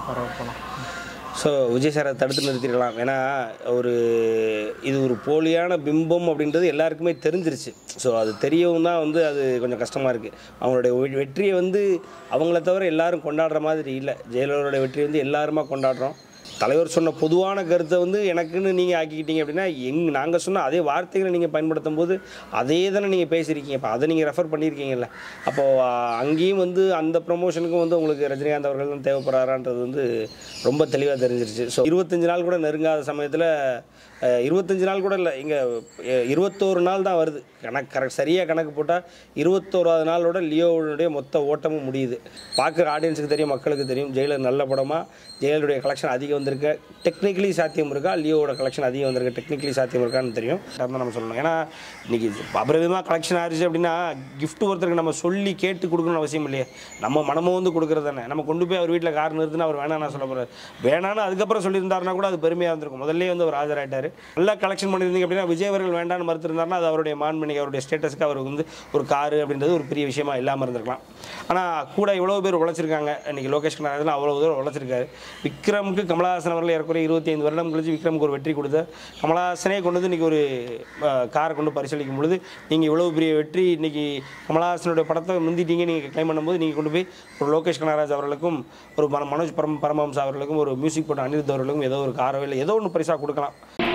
பரவாயில்ல ஸோ விஜய் சாரை தடுத்து நிறுத்திடலாம் ஏன்னா ஒரு இது ஒரு போலியான பிம்பம் அப்படின்றது எல்லாருக்குமே தெரிஞ்சிருச்சு ஸோ அது தெரியவும் தான் வந்து அது கொஞ்சம் கஷ்டமாக இருக்குது அவங்களுடைய வெ- வெற்றியை வந்து அவங்கள தவிர எல்லாரும் கொண்டாடுற மாதிரி இல்லை ஜெயலலிதாவோட வெற்றி வந்து எல்லாருமா கொண்டாடுறோம் தலைவர் சொன்ன பொதுவான கருத்தை வந்து எனக்குன்னு நீங்கள் ஆக்கிக்கிட்டீங்க அப்படின்னா எங் நாங்கள் சொன்ன அதே வார்த்தைகளை நீங்கள் பயன்படுத்தும் போது அதே தானே நீங்கள் பேசியிருக்கீங்க இப்போ அதை நீங்கள் ரெஃபர் பண்ணியிருக்கீங்கல்ல அப்போது அங்கேயும் வந்து அந்த ப்ரொமோஷனுக்கும் வந்து உங்களுக்கு ரஜினிகாந்த் அவர்கள் தான் தேவைப்படுறாரான்றது வந்து ரொம்ப தெளிவாக தெரிஞ்சிருச்சு ஸோ இருபத்தஞ்சு நாள் கூட நெருங்காத சமயத்தில் இருபத்தஞ்சு நாள் கூட இல்லை இங்கே இருபத்தோரு நாள் தான் வருது கணக்கு கரெக்ட் சரியாக கணக்கு போட்டால் இருபத்தோராவது நாளோட லியோவுடைய மொத்த ஓட்டமும் முடியுது பார்க்குற ஆடியன்ஸுக்கு தெரியும் மக்களுக்கு தெரியும் ஜெயிலர் நல்ல படமாக ஜெயிலருடைய கலெக்ஷன் அதிகம் வந்திருக்கு டெக்னிக்கலி சாத்தியம் இருக்கா லியோவோட கலெக்ஷன் அதிகம் வந்திருக்கு டெக்னிக்கலி சாத்தியம் இருக்கான்னு தெரியும் தான் நம்ம சொல்லணும் ஏன்னா இன்றைக்கி அபரிதமாக கலெக்ஷன் ஆயிடுச்சு அப்படின்னா gift ஒருத்தருக்கு நம்ம சொல்லி கேட்டு கொடுக்கணும்னு அவசியம் இல்லையே நம்ம மனமும் வந்து கொடுக்குறது தானே நம்ம கொண்டு போய் அவர் வீட்டில் கார் நிறுத்துனா அவர் வேணாம் நான் சொல்ல போகிறார் வேணான்னு அதுக்கப்புறம் சொல்லியிருந்தாருன்னா கூட அது பெருமையாக இருந்திருக்கும் முதல்ல வந்து அவர் ஆஜராயிட்டார் நல்லா கலெக்ஷன் பண்ணியிருந்தீங்க அப்படின்னா விஜய் அவர்கள் வேண்டான்னு மறுத்திருந்தாருன்னா அது அவருடைய மாண்பனிக்கு அவருடைய ஸ்டேட்டஸ்க்கு அவருக்கு வந்து ஒரு காரு அப்படின்றது ஒரு பெரிய விஷயமா இல்லாமல் இருந்திருக்கலாம் ஆனால் கூட இவ்வளோ பேர் உழைச்சிருக்காங்க இன்னைக்கு லோகேஷ் கனகராஜன் அவ்வளோ தூரம் உழைச்சிருக்காரு விக்ரமுக்கு கமலஹாசன் அவர்கள் ஏறக்குறைய இருபத்தி ஐந்து வருடம் கழிச்சு விக்ரமுக்கு ஒரு வெற்றி கொடுத்த கமலஹாசனே கொண்டு வந்து இன்றைக்கி ஒரு காரை கொண்டு பரிசீலிக்கும் பொழுது நீங்கள் இவ்வளோ பெரிய வெற்றி இன்னைக்கு கமலஹாசனுடைய படத்தை முந்திட்டீங்க நீங்கள் கிளைம் பண்ணும்போது நீங்கள் கொண்டு போய் ஒரு லோகேஷ் கனகராஜ் அவர்களுக்கும் ஒரு மன- மனோஜ் பரம் பரமஹம்சா அவர்களுக்கும் ஒரு மியூசிக் போட்ட அனிருத் அவர்களுக்கும் ஏதோ ஒரு காரோ இல்லை ஏதோ ஒன்று பரிசாக கொடுக்கலாம்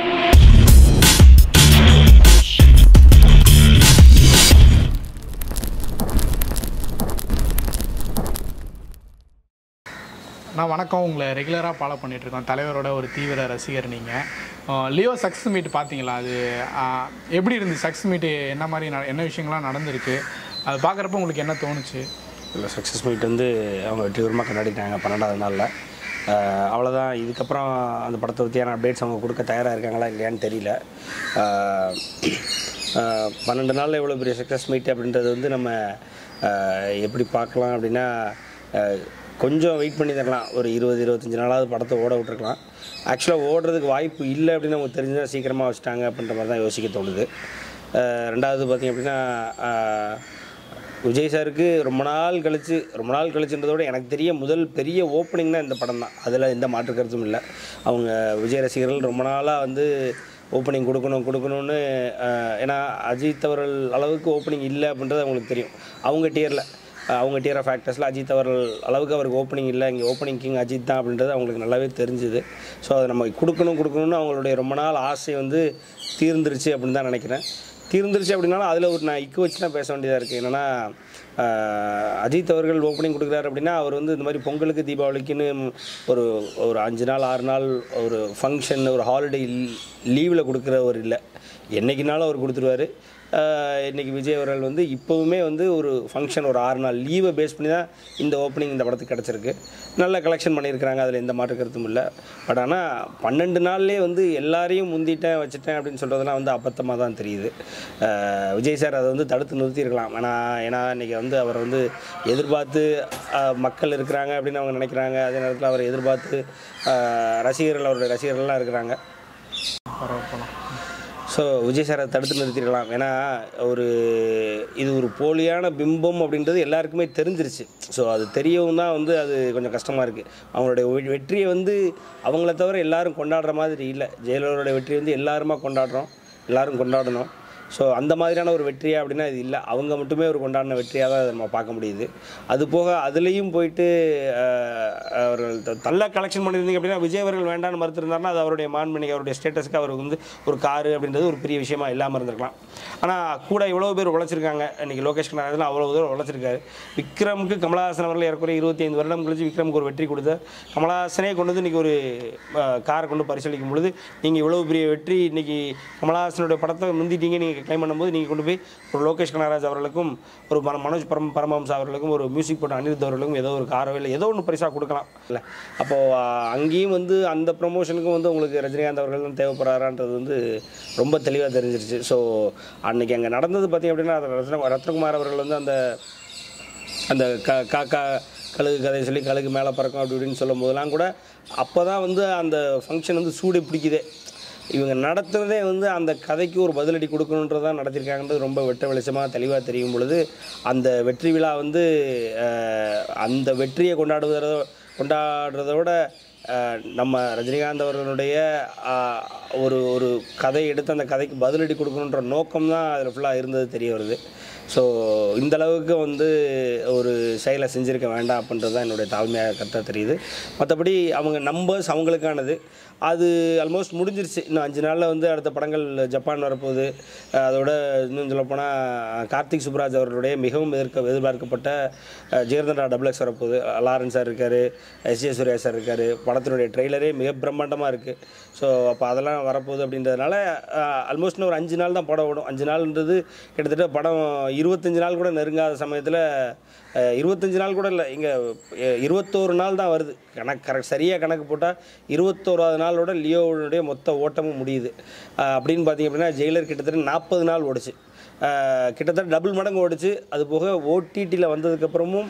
நான் வணக்கம் உங்களை ரெகுலராக ஃபாலோ பண்ணிகிட்ருக்கோம் தலைவரோட ஒரு தீவிர ரசிகர் நீங்கள் லியோ சக்ஸஸ் மீட் பார்த்தீங்களா அது ஆ, எப்படி இருந்துச்சு சக்ஸஸ் மீட்டு என்ன மாதிரி ந- என்ன விஷயங்கள்லாம் நடந்திருக்கு அது பார்க்குறப்ப உங்களுக்கு என்ன தோணுச்சு இல்லை சக்ஸஸ் மீட் வந்து அவங்க வெற்றிகரமாக கொண்டாடிட்டாங்க பன்னெண்டாவது நாளில் ஆஹ் அவ்வளோதான் இதுக்கப்புறம் அந்த படத்தை பற்றியான அப்டேட்ஸ் அவங்க கொடுக்க தயாராக இருக்காங்களா இல்லையான்னு தெரியல ஆஹ் ஆஹ் பன்னெண்டு நாளில் எவ்வளோ பெரிய சக்ஸஸ் மீட் அப்படின்றது வந்து நம்ம ஆஹ் எப்படி பார்க்கலாம் அப்படின்னா ஆஹ் கொஞ்சம் வெயிட் பண்ணி தரலாம் ஒரு இருபது இருபத்தஞ்சி நாளாவது படத்தை ஓட விட்டுருக்கலாம் ஆக்சுவலாக ஓடுறதுக்கு வாய்ப்பு இல்லை அப்படின்னு நமக்கு தெரிஞ்சுதான் சீக்கிரமாக வச்சுட்டாங்க அப்படின்ற மாதிரி தான் யோசிக்க தோணுது ஆஹ் ரெண்டாவது பார்த்திங்க அப்படின்னா ஆஹ் விஜய் சாருக்கு ரொம்ப நாள் கழிச்சு ரொம்ப நாள் கழிச்சுன்றதை விட எனக்கு தெரிய முதல் பெரிய ஓப்பனிங்னா இந்த படம் தான் அதில் எந்த மாற்று கருத்தும் இல்லை அவங்க விஜய் ரசிகர்கள் ரொம்ப நாளாக வந்து ஓப்பனிங் கொடுக்கணும் கொடுக்கணும்னு ஆஹ், ஏன்னா அஜித் அவர்கள் அளவுக்கு ஓப்பனிங் இல்லை அப்படின்றது அவங்களுக்கு தெரியும் அவங்க டியரில் அவங்க டியர் ஆஃப் ஆக்டர்ஸில் அஜித் அவர்கள் அளவுக்கு அவருக்கு ஓப்பனிங் இல்லை இங்கே ஓப்பனிங் கிங் அஜித் தான் அப்படின்றது அவங்களுக்கு நல்லாவே தெரிஞ்சுது ஸோ அதை நம்ம கொடுக்கணும் கொடுக்கணும்னு அவங்களுடைய ரொம்ப நாள் ஆசை வந்து தீர்ந்துருச்சு அப்படின்னு தான் நினைக்கிறேன் தீர்ந்துருச்சு அப்படின்னாலும் அதில் ஒரு நான் இக்கு வச்சு தான் பேச வேண்டியதாக இருக்குது என்னென்னா அஜித் அவர்கள் ஓப்பனிங் கொடுக்குறாரு அப்படின்னா அவர் வந்து இந்த மாதிரி பொங்கலுக்கு தீபாவளிக்குன்னு ஒரு ஒரு அஞ்சு நாள் ஆறு நாள் ஒரு ஃபங்க்ஷன் ஒரு ஹாலிடே லீவில் கொடுக்குறவர் இல்லை என்றைக்குனாலும் அவர் கொடுத்துருவாரு ஆஹ் இன்னைக்கு விஜய் அவர்கள் வந்து இப்போவுமே வந்து ஒரு ஃபங்க்ஷன் ஒரு ஆறு நாள் லீவை பேஸ் பண்ணி தான் இந்த ஓப்பனிங் இந்த படத்துக்கு கிடச்சிருக்கு நல்ல கலெக்ஷன் பண்ணியிருக்கிறாங்க அதில் எந்த மாற்று கருத்தும் இல்லை பட் ஆனால் பன்னெண்டு நாள்லேயே வந்து எல்லாரையும் முந்திட்டேன் வச்சுட்டேன் அப்படின்னு சொல்கிறதுலாம் வந்து அபத்தமாக தான் தெரியுது ஆஹ் விஜய் சார் அதை வந்து தடுத்து நிறுத்தியிருக்கலாம் ஆனால் ஏன்னா இன்றைக்கி வந்து அவர் வந்து எதிர்பார்த்து ஆஹ் மக்கள் இருக்கிறாங்க அப்படின்னு அவங்க நினைக்கிறாங்க அதே நேரத்தில் அவரை எதிர்பார்த்து ஆஹ் ரசிகர்கள் அவருடைய ரசிகர்கள்லாம் இருக்கிறாங்க பரவாயில்ல ஸோ விஜய் சாரை தடுத்து நிறுத்திடலாம் ஏன்னா ஒரு இது ஒரு போலியான பிம்பம் அப்படின்றது எல்லாருக்குமே தெரிஞ்சிருச்சு ஸோ அது தெரியவும் தான் வந்து அது கொஞ்சம் கஷ்டமாக இருக்குது அவங்களுடைய வெ- வெற்றியை வந்து அவங்கள தவிர எல்லாரும் கொண்டாடுற மாதிரி இல்லை ஜெயலலிதாவோட வெற்றி வந்து எல்லாருமா கொண்டாடுறோம் எல்லாரும் கொண்டாடணும் ஸோ அந்த மாதிரியான ஒரு வெற்றியா அப்படின்னா இது இல்லை அவங்க மட்டுமே ஒரு கொண்டாடின வெற்றியாக தான் அதை நம்ம பார்க்க முடியுது அது போக அதுலேயும் போயிட்டு ஆஹ், அவர்கள் த- நல்ல கலெக்ஷன் பண்ணியிருந்தீங்க அப்படின்னா விஜய் அவர்கள் வேண்டான்னு மறுத்திருந்தாருன்னா அது அவருடைய மாண்பனிக்கு அவருடைய ஸ்டேட்டஸ்க்கு அவருக்கு வந்து ஒரு காரு அப்படின்றது ஒரு பெரிய விஷயமா இல்லாமல் இருந்திருக்கலாம் ஆனால் கூட இவ்வளோ பேர் உழைச்சிருக்காங்க இன்னைக்கு லோகேஷ் கனகராஜன் அவ்வளோ தூரம் உழைச்சிருக்காரு விக்ரமுக்கு கமலஹாசன் அவர்கள் ஏறக்குறைய இருபத்தி ஐந்து வருடம் கழிச்சு விக்ரமுக்கு ஒரு வெற்றி கொடுத்த கமலஹாசனே கொண்டு வந்து இன்றைக்கி ஒரு காரை கொண்டு பரிசீலிக்கும் பொழுது நீங்கள் இவ்வளோ பெரிய வெற்றி இன்னைக்கு கமலஹாசனுடைய படத்தை முந்திட்டீங்க நீங்கள் கிளைம் பண்ணும்போது நீங்கள் கொண்டு போய் ஒரு லோகேஷ் கனகராஜ் அவர்களுக்கும் ஒரு மன- மனோஜ் பரம் பரமஹம்சா அவர்களுக்கும் ஒரு மியூசிக் போட்ட அனிருத் அவர்களுக்கும் ஏதோ ஒரு காரோ இல்லை ஏதோ ஒன்று பரிசாக கொடுக்கலாம் இல்லை அப்போது அங்கேயும் வந்து அந்த ப்ரொமோஷனுக்கும் வந்து உங்களுக்கு ரஜினிகாந்த் அவர்கள் தான் தேவைப்படுறாரான்றது வந்து ரொம்ப தெளிவாக தெரிஞ்சிருச்சு ஸோ அன்னைக்கு அங்கே நடந்தது பார்த்தீங்க அப்படின்னா அது ரத்ன ரத்னகுமார் அவர்கள் வந்து அந்த அந்த க காக்கா கழுகு கதையை சொல்லி கழுகு மேலே பறக்கும் அப்படி இப்படின்னு சொல்லும் போதெல்லாம் கூட அப்போ தான் வந்து அந்த ஃபங்க்ஷன் வந்து சூடு பிடிக்குதே இவங்க நடத்துனதே வந்து அந்த கதைக்கு ஒரு பதிலடி கொடுக்கணுன்றதான் நடத்தியிருக்காங்கன்றது ரொம்ப வெட்ட வெளிச்சமாக தெளிவாக தெரியும் பொழுது அந்த வெற்றி விழா வந்து அஹ், அந்த வெற்றியை கொண்டாடுவதோ கொண்டாடுறத விட அஹ், நம்ம ரஜினிகாந்த் அவர்களுடைய அஹ், ஒரு ஒரு கதை எடுத்து அந்த கதைக்கு பதிலடி கொடுக்கணுன்ற நோக்கம் தான் அதில் ஃபுல்லாக இருந்தது தெரிய வருது ஸோ இந்த அளவுக்கு வந்து ஒரு செயலை செஞ்சுருக்க வேண்டாம் அப்படின்றது தான் என்னுடைய தாழ்மையாக கருத்தாக தெரியுது மற்றபடி அவங்க நம்பர்ஸ் அவங்களுக்கானது அது ஆல்மோஸ்ட் முடிஞ்சிருச்சு இன்னும் அஞ்சு நாளில் வந்து அடுத்த படங்கள் ஜப்பான் வரப்போகுது அஹ் அதோட இன்னும் சொல்லப்போனால் கார்த்திக் சுப்ராஜ் அவர்களுடைய மிகவும் எதிர்க்க எதிர்பார்க்கப்பட்ட அஹ், ஜெயர்தண்டா டபுள் எக்ஸ் வரப்போகுது லாரன்ஸ் சார் இருக்கார் எஸ் ஜே சூர்யா சார் இருக்கார் படத்தினுடைய ட்ரெய்லரே மிக பிரம்மாண்டமாக இருக்குது ஸோ அப்போ அதெல்லாம் வரப்போகுது அப்படின்றதுனால ஆல்மோஸ்ட் இன்னும் ஒரு அஞ்சு நாள் தான் படம் ஓடும் அஞ்சு நாள்ன்றது கிட்டத்தட்ட படம் இருபத்தஞ்சு நாள் கூட நெருங்காத சமயத்தில் இருபத்தஞ்சு நாள் கூட இல்லை இங்கே இருபத்தோரு நாள் தான் வருது கணக்கு கரெக்ட் சரியாக கணக்கு போட்டால் இருபத்தோராவது நாளோட லியோவுடைய மொத்த ஓட்டமும் முடியுது அஹ் அப்படின்னு பார்த்தீங்க அப்படின்னா ஜெயிலர் கிட்டத்தட்ட நாற்பது நாள் ஓடுச்சு அஹ் கிட்டத்தட்ட டபுள் மடங்கு ஓடுச்சு அது போக ஓடிடியில் வந்ததுக்கப்புறமும்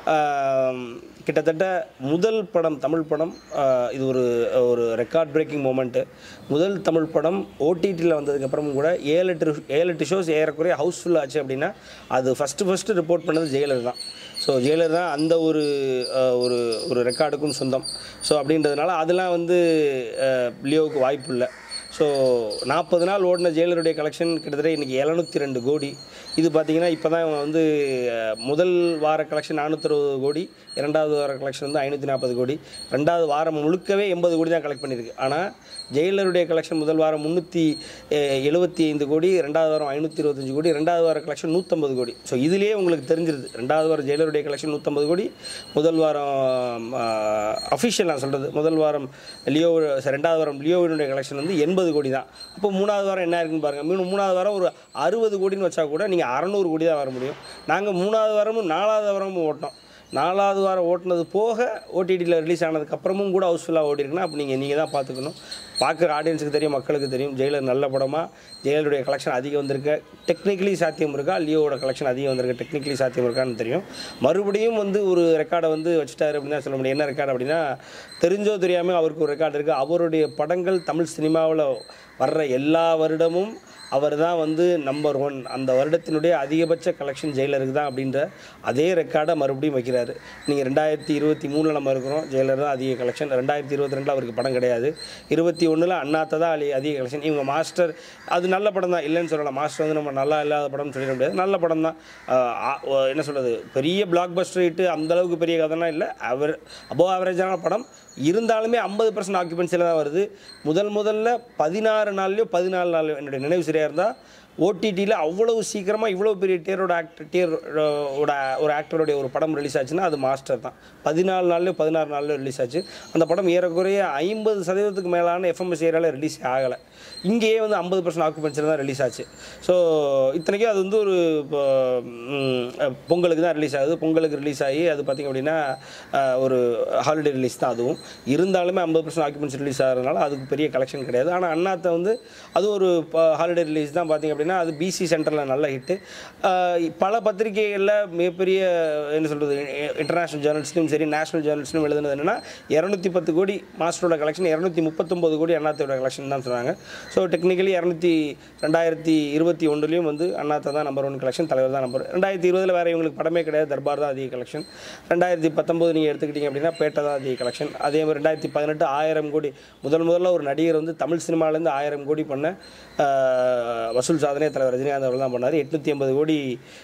கிட்டத்தட்ட முதல் படம் தமிழ் படம் அஹ் இது ஒரு ஒரு ரெக்கார்ட் பிரேக்கிங் மூமெண்ட்டு முதல் தமிழ் படம் ஓடிடியில் வந்ததுக்கப்புறமும் கூட ஏழு எட்டு ஏழு எட்டு ஷோஸ் ஏறக்குறைய ஹவுஸ்ஃபுல் ஆச்சு அப்படின்னா அது ஃபஸ்ட்டு ஃபஸ்ட்டு ரிப்போர்ட் பண்ணது ஜெயிலர் தான் ஸோ ஜெயிலர் தான் அந்த ஒரு அஹ், ஒரு ஒரு ரெக்கார்டுக்கும் சொந்தம் ஸோ அப்படின்றதுனால அதெல்லாம் வந்து அஹ், லியோவுக்கு வாய்ப்பு இல்லை ஸோ நாற்பது நாள் ஓடின ஜெயிலருடைய கலெக்ஷன் கிட்டத்தட்ட இன்றைக்கி எழுநூற்றி ரெண்டு கோடி இது பார்த்தீங்கன்னா இப்போ தான் இவங்க வந்து அஹ், முதல் வார கலெக்ஷன் நானூற்றறுபது கோடி இரண்டாவது வார கலெக்ஷன் வந்து ஐநூற்றி நாற்பது கோடி ரெண்டாவது வாரம் முழுக்கவே எண்பது கோடி தான் கலெக்ட் பண்ணியிருக்கு ஆனால் ஜெயிலருடைய கலெக்ஷன் முதல் வாரம் முந்நூற்றி எழுபத்தி ஐந்து கோடி ரெண்டாவது வாரம் ஐநூற்றி இருபத்தஞ்சு கோடி ரெண்டாவது வார கலெக்ஷன் நூற்றம்பது கோடி ஸோ இதுலேயே உங்களுக்கு தெரிஞ்சிருது ரெண்டாவது வாரம் ஜெயிலருடைய கலெக்ஷன் நூற்றம்பது கோடி முதல் வாரம் அஃபிஷியல் நான் சொல்கிறது முதல் வாரம் லியோ ரெண்டாவது வாரம் லியோவினுடைய கலெக்ஷன் வந்து எண்பது கோடி தான் அப்போ மூணாவது வாரம் என்ன இருக்குன்னு பாருங்கள் மீண்டும் மூணாவது வாரம் ஒரு அறுபது கோடின்னு வச்சா கூட நீங்கள் அறநூறு கோடி தான் வர முடியும் நாங்கள் மூணாவது வாரமும் நாலாவது வாரமும் ஓட்டோம் நாலாவது வாரம் ஓட்டுனது போக ஓடிடியில் ரிலீஸ் ஆனதுக்கப்புறமும் கூட ஹவுஸ்ஃபுல்லாக ஓடிருக்குன்னா அப்போ நீங்கள் நீங்கள் தான் பார்த்துக்கணும் பார்க்குற ஆடியன்ஸுக்கு தெரியும் மக்களுக்கு தெரியும் ஜெயிலர் நல்ல படமா ஜெயிலருடைய கலெக்ஷன் அதிகம் வந்திருக்க டெக்னிக்கலி சாத்தியம் இருக்கா லியோவோட கலெக்ஷன் அதிகம் வந்திருக்க டெக்னிக்கலி சாத்தியம் இருக்கான்னு தெரியும் மறுபடியும் வந்து ஒரு ரெக்கார்டை வந்து வச்சுட்டாரு அப்படின்னு தான் சொல்ல முடியும் என்ன ரெக்கார்டு அப்படின்னா தெரிஞ்சோ தெரியாமல் அவருக்கு ஒரு ரெக்கார்டு இருக்குது அவருடைய படங்கள் தமிழ் சினிமாவில் வர்ற எல்லா வருடமும் அவர் தான் வந்து நம்பர் ஒன் அந்த வருடத்தினுடைய அதிகபட்ச கலெக்ஷன் ஜெயிலருக்கு தான் அப்படின்ற அதே ரெக்கார்டை மறுபடியும் வைக்கிறாரு நீங்கள் ரெண்டாயிரத்தி இருபத்தி மூணில் நம்ம இருக்கிறோம் ஜெயிலர் தான் அதிக கலெக்ஷன் ரெண்டாயிரத்தி இருபத்தி ரெண்டில் அவருக்கு படம் கிடையாது இருபத்தி ஒன்றில் அண்ணாத்த தான் அலி- அதிக கலெக்ஷன் இவங்க மாஸ்டர் அது நல்ல படம் தான் இல்லைன்னு சொல்லலாம் மாஸ்டர் வந்து நம்ம நல்லா இல்லாத படம்னு சொல்லிட முடியாது நல்ல படம் தான் என்ன சொல்கிறது பெரிய பிளாக் பஸ்டர் ஹிட்டு அந்த அளவுக்கு பெரிய கதைலாம் இல்லை அவர் அபோவ் ஆவரேஜான படம் இருந்தாலுமே ஐம்பது பர்சன்ட் ஆக்குபென்சியில் தான் வருது முதல் முதல்ல பதினாறு நாள்லையோ பதினாலு நாள்லையோ என்னுடைய நினைவு சரியாக இருந்தால் ஓடிடியில் அவ்வளவு சீக்கிரமாக இவ்வளோ பெரிய டியரோட ஆக்டர் டியர் ஓட ஒரு ஆக்டருடைய ஒரு படம் ரிலீஸ் ஆச்சுன்னா அது மாஸ்டர் தான் பதினாலு நாள்லையோ பதினாறு நாள்லையோ ரிலீஸ் ஆச்சு அந்த படம் ஏறக்குறைய ஐம்பது சதவீதத்துக்கு மேலான எஃப்எம்எஸ் ஏரியாவில் ரிலீஸ் ஆகலை இங்கேயே வந்து ஐம்பது பர்சன்ட் ஆக்குபென்சியில் தான் ரிலீஸ் ஆச்சு ஸோ இத்தனைக்கும் அது வந்து ஒரு இப்போ, ம், பொங்கலுக்கு தான் ரிலீஸ் ஆகுது பொங்கலுக்கு ரிலீஸ் ஆகி அது பார்த்திங்க அப்படின்னா அஹ், ஒரு ஹாலிடே ரிலீஸ் தான் அதுவும் இருந்தாலுமே ஐம்பது பர்சன்ட் ஆக்குபென்சி ரிலீஸ் ஆகிறதுனால அதுக்கு பெரிய கலெக்ஷன் கிடையாது ஆனால் அண்ணாத்தை வந்து அது ஒரு ஹாலிடே ரிலீஸ் தான் பார்த்திங்க அப்படின்னா அது பிசி சென்டரில் நல்ல ஹிட்டு பல பத்திரிகைகளில் மிகப்பெரிய என்ன சொல்கிறது இன்டர்நேஷ்னல் ஜேர்னல்ஸ்லையும் சரி நேஷனல் ஜேர்னல்ஸ்லையும் எழுதுனது என்னென்னா இரநூத்தி பத்து கோடி மாஸ்டரோட கலெக்ஷன் இரநூத்தி முப்பத்தொம்போது கோடி அண்ணாத்தையோட கலெக்ஷன் தான் சொன்னாங்க ஸோ டெக்னிக்கலி இரநூத்தி ரெண்டாயிரத்தி இருபத்தி ஒன்றுலையும் வந்து அண்ணாத்தை தான் நம்பர் ஒன் கலெக்ஷன் தலைவர் தான் நம்பர் ரெண்டாயிரத்தி இருபதில் வேறு இவங்களுக்கு படமே கிடையாது தர்பார் தான் அதிக கலெக்ஷன் ரெண்டாயிரத்தி பத்தொம்போது நீங்கள் எடுத்துக்கிட்டீங்க அப்படின்னா பேட்டை தான் அதிக கலெக்ஷன் அதே மாதிரி ரெண்டாயிரத்தி பதினெட்டு ஆயிரம் கோடி முதல் முதல்ல ஒரு நடிகர் வந்து தமிழ் சினிமாலேருந்து ஆயிரம் கோடி பண்ண ஆஹ், வசூல் சாதனை தலைவர் ரஜினிகாந்த் அவர்கள் தான் பண்ணார் எட்நூற்றி ஐம்பது கோடி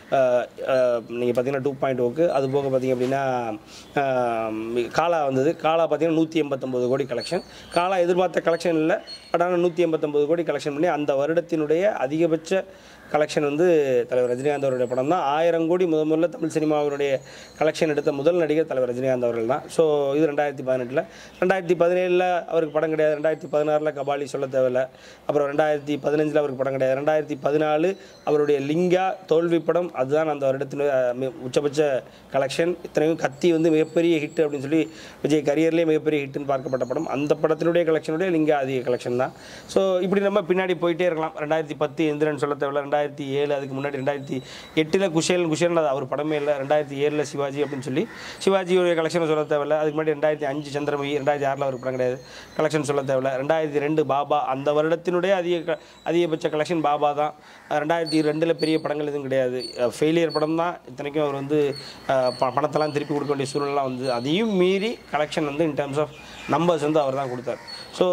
நீங்கள் பார்த்தீங்கன்னா டூ பாயிண்ட் ஓக்கு அது போக பார்த்தீங்க அப்படின்னா ஆஹ், காலா வந்தது காலா பார்த்தீங்கன்னா நூற்றி எண்பத்தொம்பது கோடி கலெக்ஷன் காலா எதிர்பார்த்த கலெக்ஷன் இல்லை பட் ஆனால் நூற்றி எண்பத்தொம்பது கோடி கலெக்ஷன் பண்ணி அந்த வருடத்தினுடைய அதிகபட்ச கலெக்ஷன் வந்து தலைவர் ரஜினிகாந்த் அவருடைய படம் தான் ஆயிரம் கோடி முதல் முதல்ல தமிழ் சினிமாவினுடைய கலெக்ஷன் எடுத்த முதல் நடிகர் தலைவர் ரஜினிகாந்த் அவர்கள் தான் ஸோ இது ரெண்டாயிரத்தி பதினெட்டில் ரெண்டாயிரத்தி பதினேழில் அவருக்கு படம் கிடையாது ரெண்டாயிரத்தி பதினாறில் கபாலி சொல்ல தேவையில்ல அப்புறம் ரெண்டாயிரத்தி பதினஞ்சில் அவருக்கு படம் கிடையாது ரெண்டாயிரத்தி பதினாலு அவருடைய லிங்கா தோல்வி படம் அதுதான் அந்த வருடத்தினுடைய மி- உச்சபட்ச கலெக்ஷன் இத்தனையும் கத்தி வந்து மிகப்பெரிய ஹிட் அப்படின்னு சொல்லி விஜய் கரியர்லேயே மிகப்பெரிய ஹிட்னு பார்க்கப்பட்ட படம் அந்த படத்தினுடைய கலெக்ஷனுடைய லிங்கா அதிக கலெக்ஷன் தான் ஸோ இப்படி நம்ம பின்னாடி போயிட்டே இருக்கலாம் ரெண்டாயிரத்தி பத்து எந்திரன் சொல்ல தேவையில்ல ரெண்டாயிரத்தி ஏழு அதுக்கு முன்னாடி ரெண்டாயிரத்தி எட்டில் குஷேல் குஷேல் அது அவர் படமே இல்லை ரெண்டாயிரத்தி ஏழில் சிவாஜி அப்படின்னு சொல்லி சிவாஜியுடைய கலெக்ஷன் சொல்ல தேவையில்ல அதுக்கு முன்னாடி ரெண்டாயிரத்தி அஞ்சு சந்திரமுகி ரெண்டாயிரத்தி ஆறில் அவருக்கு படம் கிடையாது கலெக்ஷன் சொல்ல தேவையில்ல ரெண்டாயிரத்தி ரெண்டு பாபா அந்த வருடத்தினுடைய அதிக க- அதிகபட்ச கலெக்ஷன் பாபா தான் தான் ரெண்டாயிரத்தி ரெண்டில் பெரிய படங்கள் எதுவும் கிடையாது ஃபெயிலியர் படம் தான் இத்தனைக்கும் அவர் வந்து அஹ், ப- பணத்தெல்லாம் திருப்பி கொடுக்க வேண்டிய சூழ்நிலாம் வந்து அதையும் மீறி கலெக்ஷன் வந்து இன் டர்ம்ஸ் ஆஃப் நம்பர்ஸ் வந்து அவர் தான் கொடுத்தார் ஸோ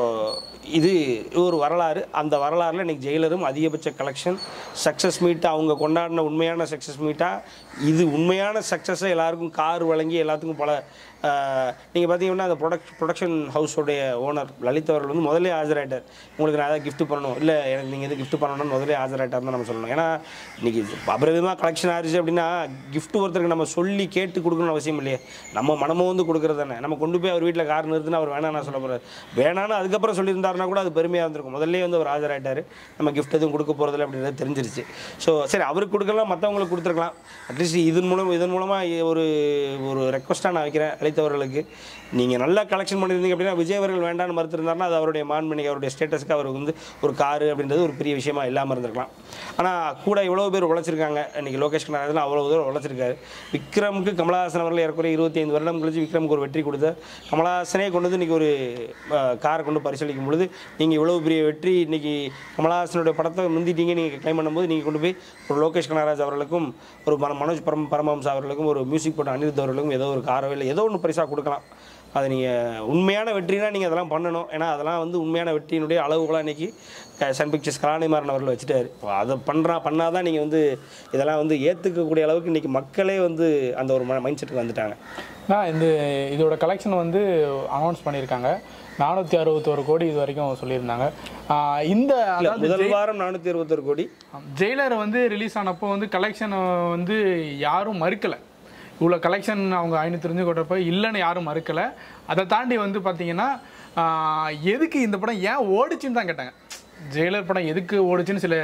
இது ஒரு வரலாறு அந்த வரலாறுல இன்னைக்கு ஜெயிலரும் அதிகபட்ச கலெக்ஷன் சக்ஸஸ் மீட் அவங்க கொண்டாடின உண்மையான சக்ஸஸ் மீட்டாக இது உண்மையான சக்ஸஸை எல்லாருக்கும் கார் வழங்கி எல்லாத்துக்கும் பல நீங்கள் பார்த்தீங்கன்னா அந்த ப்ரொடக்ட் ப்ரொடக்ஷன் ஹவுஸோடைய ஓனர் லலித் அவர்கள் வந்து முதல்ல ஆஜராயிட்டார் உங்களுக்கு நான் ஏதாவது gift பண்ணணும் இல்லை எனக்கு நீங்கள் எது gift பண்ணணும்னு முதல்ல ஆஜராயிட்டார் தான் நம்ம சொல்லணும் ஏன்னா இன்னைக்கு அபரிதமாக கலெக்ஷன் ஆயிடுச்சு அப்படின்னா gift ஒருத்தருக்கு நம்ம சொல்லி கேட்டு கொடுக்கணும்னு அவசியம் இல்லையே நம்ம மனமும் வந்து கொடுக்குறது தானே நம்ம கொண்டு போய் அவர் வீட்டில் கார் நிறுத்தினா அவர் வேணாம் நான் சொல்ல போகிறார் வேணான்னு அதுக்கப்புறம் சொல்லியிருந்தாருன்னா கூட அது பெருமையாக இருந்திருக்கும் முதல்ல வந்து அவர் ஆஜராயிட்டார் நம்ம gift எதுவும் கொடுக்க போகிறதில்ல அப்படின்றது தெரிஞ்சிருச்சு ஸோ சரி அவருக்கு கொடுக்கலாம் மற்றவங்களுக்கு கொடுத்துருக்கலாம் அட்லீஸ்ட் இதன் மூலம் இதன் மூலமாக ஒரு ஒரு ரெக்வஸ்ட்டாக நான் வைக்கிறேன் அழைத்தவர்களுக்கு நீங்கள் நல்லா கலெக்ஷன் பண்ணியிருந்தீங்க அப்படின்னா விஜய் அவர்கள் வேண்டாம்னு மறுத்திருந்தாருன்னா அது அவருடைய மாண்பனிக்கு அவருடைய ஸ்டேட்டஸ்க்கு அவருக்கு வந்து ஒரு காரு அப்படின்றது ஒரு பெரிய விஷயமா இல்லாமல் இருந்திருக்கலாம் ஆனால் கூட இவ்வளோ பேர் உழைச்சிருக்காங்க இன்னைக்கு லோகேஷ் கனகராஜன் அவ்வளோ தூரம் உழைச்சிருக்காரு விக்ரமுக்கு கமலஹாசன் அவர்கள் ஏறக்குறைய இருபத்தி ஐந்து வருடம் கழிச்சு விக்ரமுக்கு ஒரு வெற்றி கொடுத்த கமலஹாசனே கொண்டு வந்து இன்றைக்கி ஒரு காரை கொண்டு பரிசீலிக்கும் பொழுது நீங்கள் இவ்வளோ பெரிய வெற்றி இன்னைக்கு கமலஹாசனுடைய படத்தை முந்திட்டீங்க நீங்கள் கிளைம் பண்ணும்போது நீங்கள் கொண்டு போய் ஒரு லோகேஷ் கனகராஜ் அவர்களுக்கும் ஒரு மன- மனோஜ் பரம் பரமஹம்சா அவர்களுக்கும் ஒரு மியூசிக் போட்ட அனிருத் அவர்களுக்கும் ஏதோ ஒரு காரோ இல்லை ஏதோ ஒன்று பரிசாக கொடுக்கலாம் அது நீங்கள் உண்மையான வெற்றினா நீங்கள் அதெல்லாம் பண்ணணும் ஏன்னா அதெல்லாம் வந்து உண்மையான வெற்றியினுடைய அளவுகளாக இன்றைக்கி சன் பிக்சர்ஸ் கலாநிமாறன் அவர்கள் வச்சுட்டாரு இப்போ அதை பண்ணுறா பண்ணாதான் நீங்கள் வந்து இதெல்லாம் வந்து ஏற்றுக்கக்கூடிய அளவுக்கு இன்றைக்கி மக்களே வந்து அந்த ஒரு மைண்ட் செட்டுக்கு வந்துட்டாங்க நான் இந்த இதோட கலெக்ஷன் வந்து அனௌன்ஸ் பண்ணியிருக்காங்க நானூற்றி அறுபத்தோரு கோடி இது வரைக்கும் சொல்லியிருந்தாங்க ஆஹ் இந்த இல்ல, அதாவது முதல் வாரம் நானூற்றி இருபத்தொரு கோடி ஜெயிலர் வந்து ரிலீஸ் ஆனப்போ வந்து கலெக்ஷன் வந்து யாரும் மறுக்கலை இவ்வளோ கலெக்ஷன் அவங்க ஐநூற்றி தெரிஞ்சு கொட்டப்போ இல்லைன்னு யாரும் மறுக்கலை அதை தாண்டி வந்து பார்த்தீங்கன்னா ஆஹ், எதுக்கு இந்த படம் ஏன் ஓடுச்சுன்னு தான் கேட்டாங்க ஜெயிலர் படம் எதுக்கு ஓடுச்சுன்னு சில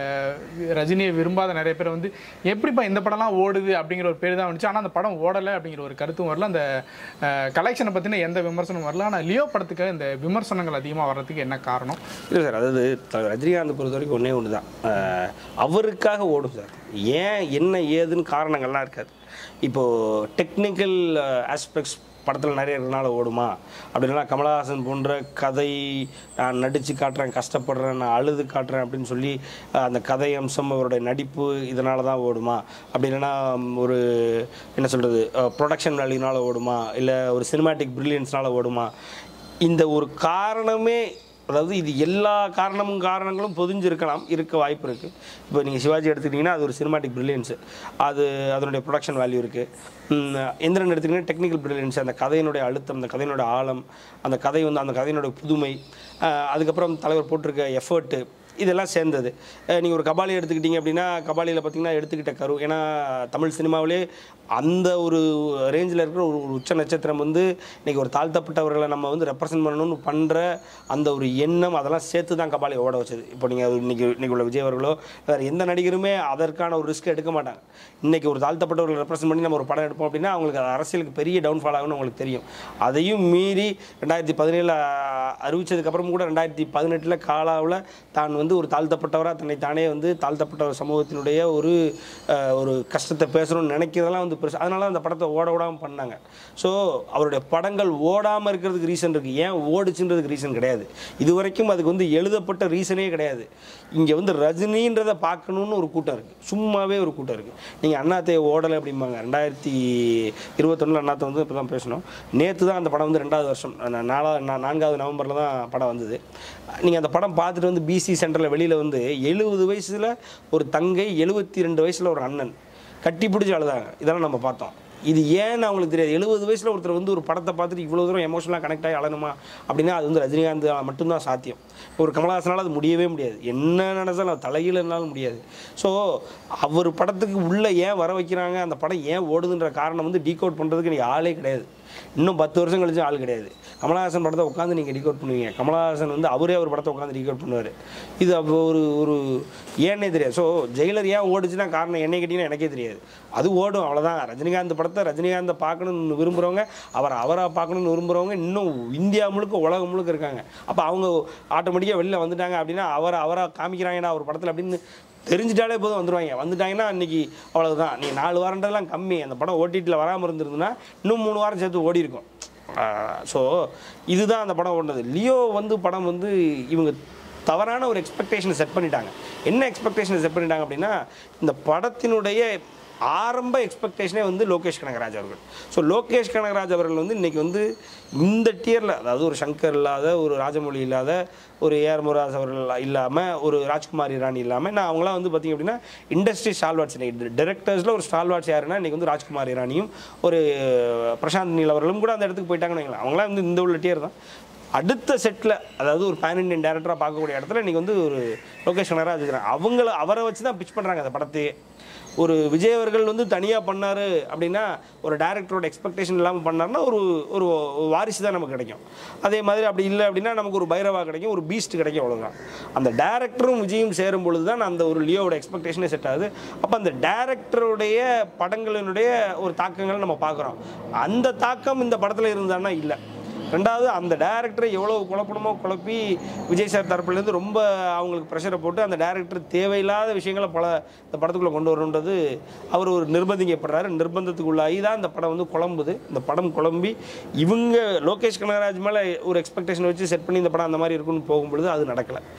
ரஜினியை விரும்பாத நிறைய பேர் வந்து எப்படிப்பா இந்த படம்லாம் ஓடுது அப்படிங்கிற ஒரு பேர் தான் வந்துச்சு ஆனால் அந்த படம் ஓடலை அப்படிங்கிற ஒரு கருத்தும் வரல அந்த கலெக்ஷனை பற்றின எந்த விமர்சனமும் வரல ஆனால் லியோ படத்துக்கு இந்த விமர்சனங்கள் அதிகமாக வர்றதுக்கு என்ன காரணம் இல்லை சார் அதாவது தலைவர் ரஜினிகாந்த் பொறுத்த வரைக்கும் ஒன்றே ஒன்று தான் அஹ், அவருக்காக ஓடும் சார் ஏன் என்ன ஏதுன்னு காரணங்கள்லாம் இருக்காது இப்போது டெக்னிக்கல் ஆஸ்பெக்ட்ஸ் படத்தில் நிறைய இருக்கனால ஓடுமா அப்படின்னா கமலஹாசன் போன்ற கதை நான் நடித்து காட்டுறேன் கஷ்டப்படுறேன் நான் அழுது காட்டுறேன் அப்படின்னு சொல்லி அஹ், அந்த கதை அம்சம் அவருடைய நடிப்பு இதனால தான் ஓடுமா அப்படி இல்லைன்னா ம், ஒரு என்ன சொல்கிறது ப்ரொடக்ஷன் வேல்யூனால ஓடுமா இல்லை ஒரு சினிமாட்டிக் ப்ரில்லியன்ஸ்னால ஓடுமா இந்த ஒரு காரணமே அதாவது இது எல்லா காரணமும் காரணங்களும் பொதிஞ்சிருக்கலாம் இருக்க வாய்ப்பு இருக்குது இப்போ நீங்கள் சிவாஜி எடுத்துக்கிட்டிங்கன்னா அது ஒரு சினிமாட்டிக் ப்ரில்லியன்ஸு அது அதனுடைய ப்ரொடக்ஷன் வேல்யூ இருக்குது எந்திரன் எடுத்துக்கிட்டிங்கன்னா டெக்னிக்கல் ப்ரில்லியன்ஸ் அந்த கதையினுடைய அழுத்தம் அந்த கதையினுடைய ஆழம் அந்த கதை வந்து அந்த கதையினுடைய புதுமை அஹ் அதுக்கப்புறம் தலைவர் போட்டிருக்க எஃபர்ட்டு இதெல்லாம் சேர்ந்தது நீங்கள் ஒரு கபாலி எடுத்துக்கிட்டிங்க அப்படின்னா கபாலியில் பார்த்தீங்கன்னா எடுத்துக்கிட்ட கரு ஏன்னா தமிழ் சினிமாவிலே அந்த ஒரு ரேஞ்சில் இருக்கிற ஒரு ஒரு உச்ச நட்சத்திரம் வந்து இன்றைக்கி ஒரு தாழ்த்தப்பட்டவர்களை நம்ம வந்து ரெப்ரசன்ட் பண்ணணும்னு பண்ணுற அந்த ஒரு எண்ணம் அதெல்லாம் சேர்த்து தான் கபாலி ஓட வச்சது இப்போ நீங்கள் இன்றைக்கி இன்றைக்கி உள்ள விஜய் அவர்களோ வேறு எந்த நடிகருமே அதற்கான ஒரு ரிஸ்க் எடுக்க மாட்டாங்க இன்றைக்கி ஒரு தாழ்த்தப்பட்டவர்களை ரெப்ரசன்ட் பண்ணி நம்ம ஒரு படம் எடுப்போம் அப்படின்னா அவங்களுக்கு அது அரசியலுக்கு பெரிய டவுன்ஃபால் ஆகும்னு அவங்களுக்கு தெரியும் அதையும் மீறி ரெண்டாயிரத்தி பதினேழில் அறிவிச்சதுக்கப்புறம் கூட ரெண்டாயிரத்தி பதினெட்டில் காலாவில் தான் வந்து ஒரு தாழ்த்தப்பட்டவராக தன்னை தானே வந்து தாழ்த்தப்பட்ட ஒரு சமூகத்தினுடைய ஒரு அஹ், ஒரு கஷ்டத்தை பேசணும்னு நினைக்கிறதெல்லாம் வந்து பெருசு அதனால அந்த படத்தை ஓட விடாமல் பண்ணாங்க ஸோ அவருடைய படங்கள் ஓடாமல் இருக்கிறதுக்கு ரீசன் இருக்குது ஏன் ஓடுச்சுன்றதுக்கு ரீசன் கிடையாது இது வரைக்கும் அதுக்கு வந்து எழுதப்பட்ட ரீசனே கிடையாது இங்கே வந்து ரஜினின்றதை பார்க்கணுன்னு ஒரு கூட்டம் இருக்குது சும்மாவே ஒரு கூட்டம் இருக்குது நீங்கள் அண்ணாத்தையை ஓடலை அப்படிம்பாங்க ரெண்டாயிரத்தி இருபத்தொன்னில் அண்ணாத்தை வந்து இப்போ தான் பேசணும் நேற்று தான் அந்த படம் வந்து ரெண்டாவது வருஷம் நா- நாலா நா- நான்காவது நவம்பரில் தான் படம் வந்தது நீங்கள் அந்த படம் பார்த்துட்டு வந்து பிசி சென்டரில் வெளியில் வந்து எழுபது வயசில் ஒரு தங்கை எழுபத்தி ரெண்டு வயசில் ஒரு அண்ணன் கட்டி பிடிச்சி அழுதாங்க இதெல்லாம் நம்ம பார்த்தோம் இது ஏன்னு அவங்களுக்கு தெரியாது எழுபது வயசில் ஒருத்தர் வந்து ஒரு படத்தை பார்த்துட்டு இவ்வளோ தூரம் எமோஷனலாக கனெக்ட் ஆகி அழணுமா அப்படின்னா அது வந்து ரஜினிகாந்த் மட்டும்தான் சாத்தியம் ஒரு கமலஹாசனால் அது முடியவே முடியாது என்ன நினைச்சாலும் தலையில் இருந்தாலும் முடியாது ஸோ அவர் படத்துக்கு உள்ளே ஏன் வர வைக்கிறாங்க அந்த படம் ஏன் ஓடுதுன்ற காரணம் வந்து டீகோட் பண்ணுறதுக்கு நீ ஆளே கிடையாது இன்னும் பத்து வருஷம் கழிச்சு ஆள் கிடையாது கமலஹாசன் படத்தை உட்காந்து நீங்கள் டீகோட் பண்ணுவீங்க கமலஹாசன் வந்து அவரே அவர் படத்தை உட்காந்து டீகோட் பண்ணுவார் இது அப்போ ஒரு ஒரு ஏன்னே தெரியாது ஸோ ஜெயிலர் ஏன் ஓடுச்சுன்னா காரணம் என்னை கேட்டிங்கன்னா எனக்கே தெரியாது அது ஓடும் அவ்வளோதான் ரஜினிகாந்த் படத்தை ரஜினிகாந்தை பார்க்கணும்னு விரும்புகிறவங்க அவர் அவராக பார்க்கணும்னு விரும்புகிறவங்க இன்னும் இந்தியா முழுக்க உலகம் முழுக்க இருக்காங்க அப்போ அவங்க ஆட்டோமேட்டிக்காக வெளில வந்துட்டாங்க அப்படின்னா அவரை அவராக காமிக்கிறாங்கன்னா அவர் படத்தில் அப்படின்னு தெரிஞ்சிட்டாலே போதும் வந்துடுவாங்க வந்துட்டாங்கன்னா அன்றைக்கி அவ்வளவுதான் நீ நாலு வாரன்றதெல்லாம் கம்மி அந்த படம் ஓடிடியில் வராமல் இருந்திருந்துன்னா இன்னும் மூணு வாரம் சேர்த்து ஓடி இருக்கும் ஸோ இதுதான் அந்த படம் ஓடுனது லியோ வந்து படம் வந்து இவங்க தவறான ஒரு எக்ஸ்பெக்டேஷனை செட் பண்ணிட்டாங்க என்ன எக்ஸ்பெக்டேஷனை செட் பண்ணிட்டாங்க அப்படின்னா இந்த படத்தினுடைய ஆரம்ப எக்ஸ்பெக்டேஷனே வந்து லோகேஷ் கனகராஜ் அவர்கள் ஸோ லோகேஷ் கனகராஜ் அவர்கள் வந்து இன்றைக்கி வந்து இந்த டியரில் அதாவது ஒரு சங்கர் இல்லாத ஒரு ராஜமௌழி இல்லாத ஒரு ஏஆர் முருகாஸ் அவர்கள் இல்லாமல் ஒரு ராஜ்குமார் இரானி இல்லாமல் நான் அவங்களாம் வந்து பார்த்திங்க அப்படின்னா இண்டஸ்ட்ரி ஸ்டால்வாட்ஸ் இன்னைக்கு டேரக்டர்ஸில் ஒரு ஸ்டால்வாட்ஸ் யாருன்னா இன்றைக்கி வந்து ராஜ்குமார் இரானியும் ஒரு பிரசாந்த் நீல் அவர்களும் கூட அந்த இடத்துக்கு போயிட்டாங்கன்னு வைங்களேன் அவங்களாம் வந்து இந்த உள்ள டியர் தான் அடுத்த செட்டில் அதாவது ஒரு பேன் இண்டியன் டேரக்டராக பார்க்கக்கூடிய இடத்துல இன்றைக்கி வந்து ஒரு லோகேஷ் கனகராஜ் இருக்கிறாங்க அவங்கள அவரை வச்சு தான் பிச் பண்ணுறாங்க அந்த படத்தையே ஒரு விஜய் அவர்கள் வந்து தனியாக பண்ணார் அப்படின்னா ஒரு டேரக்டரோட எக்ஸ்பெக்டேஷன் இல்லாமல் பண்ணாருன்னா ஒரு ஒரு வாரிசு தான் நமக்கு கிடைக்கும் அதே மாதிரி அப்படி இல்லை அப்படின்னா நமக்கு ஒரு பைரவா கிடைக்கும் ஒரு பீஸ்ட் கிடைக்கும் அவ்வளோதான் அந்த டேரக்டரும் விஜயும் சேரும் பொழுது தான் அந்த ஒரு லியோவோட எக்ஸ்பெக்டேஷனே செட் ஆகுது அப்போ அந்த டேரக்டருடைய படங்களினுடைய ஒரு தாக்கங்களை நம்ம பார்க்குறோம் அந்த தாக்கம் இந்த படத்தில் இருந்தான்னா இல்லை ரெண்டாவது அந்த டேரக்டரை எவ்வளோ குழப்பணுமோ குழப்பி விஜய் சார் தரப்புலேருந்து ரொம்ப அவங்களுக்கு ப்ரெஷரை போட்டு அந்த டேரக்டர் தேவையில்லாத விஷயங்களை பல இந்த படத்துக்குள்ளே கொண்டு வரணுன்றது அவர் ஒரு நிர்பந்திக்கப்படுறாரு நிர்பந்தத்துக்குள்ளாகி தான் இந்த படம் வந்து குழம்புது இந்த படம் குழம்பி இவங்க லோகேஷ் கனகராஜ் மேலே ஒரு எக்ஸ்பெக்டேஷன் வச்சு செட் பண்ணி இந்த படம் அந்த மாதிரி இருக்குன்னு போகும்பொழுது அது நடக்கலை